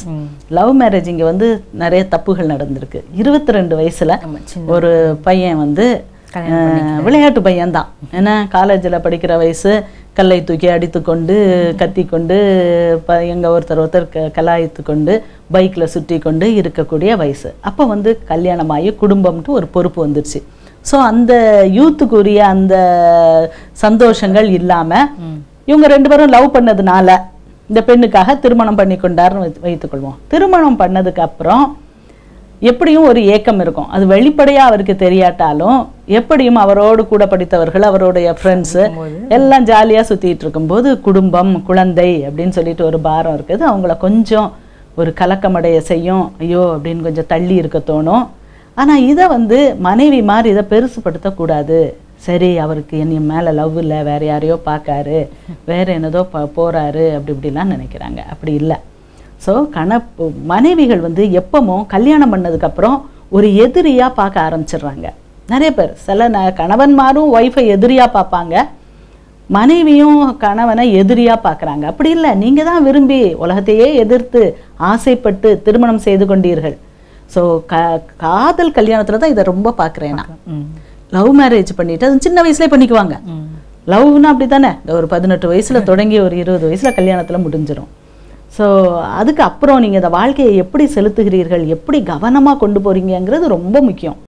Love marriage இங்க வந்து நிறைய தப்புகள் நடந்திருக்கு இருபத்தி ரெண்டு வயசுல ஆமா, சின்ன ஒரு பையன் வந்து அஹ், விளையாட்டு பையன்தான் ஏன்னா காலேஜில் படிக்கிற வயசு கல்லை தூக்கி அடித்துக்கொண்டு கத்தி கொண்டு ப எங்க ஒருத்தர் ஒருத்தர் க கலாய்த்து கொண்டு பைக்கில் சுற்றி கொண்டு இருக்கக்கூடிய வயசு அப்போ வந்து கல்யாணமாகி குடும்பம்ட்டு ஒரு பொறுப்பு வந்துருச்சு ஸோ அந்த யூத்துக்குரிய அந்த சந்தோஷங்கள் இல்லாம இவங்க ரெண்டு பேரும் லவ் பண்ணதுனால இந்த பெண்ணுக்காக திருமணம் பண்ணி கொண்டாருன்னு வைத்து- வைத்துக்கொள்வோம் திருமணம் பண்ணதுக்கு அப்புறம் எப்படியும் ஒரு ஏக்கம் இருக்கும் அது வெளிப்படையா அவருக்கு தெரியாட்டாலும் எப்படியும் அவரோடு கூட படித்தவர்கள் அவருடைய ஃப்ரெண்ட்ஸு எல்லாம் ஜாலியா சுத்திட்டு இருக்கும்போது குடும்பம் குழந்தை அப்படின்னு சொல்லிட்டு ஒரு பாரம் இருக்குது அவங்கள கொஞ்சம் ஒரு கலக்கமடைய செய்யும் ஐயோ அப்படின்னு கொஞ்சம் தள்ளி இருக்க தோணும் ஆனா இதை வந்து மனைவி மாதிரி இதை பெருசுப்படுத்தக்கூடாது சரி அவருக்கு என்னை மேல லவ் இல்லை வேற யாரையோ பார்க்காரு வேற என்னதோ ப- போறாரு அப்படி இப்படிலாம் நினைக்கிறாங்க அப்படி இல்லை ஸோ கணப்பு மனைவிகள் வந்து எப்பவும் கல்யாணம் பண்ணதுக்கப்புறம் ஒரு எதிரியா பார்க்க ஆரம்பிச்சிடுறாங்க நிறைய பேர் சில ந கணவன்மாரும் ஒய்ஃபை எதிரியா பார்ப்பாங்க மனைவியும் கணவனை எதிரியா பார்க்கறாங்க அப்படி இல்லை நீங்க தான் விரும்பி உலகத்தையே எதிர்த்து ஆசைப்பட்டு திருமணம் செய்து கொண்டீர்கள் ஸோ க காதல் கல்யாணத்துல தான் இதை ரொம்ப பார்க்குறேன் நான் ம். லவ் மேரேஜ் பண்ணிட்டு அது சின்ன வயசுலயே பண்ணிக்குவாங்க ம். லவ்னா அப்படி தானே இந்த ஒரு பதினெட்டு வயசுல தொடங்கி ஒரு இருபது வயசுல கல்யாணத்துல முடிஞ்சிரும் ஸோ அதுக்கு அப்புறம் நீங்க இந்த வாழ்க்கையை எப்படி செலுத்துகிறீர்கள் எப்படி கவனமா கொண்டு போறீங்கங்கிறது ரொம்ப முக்கியம்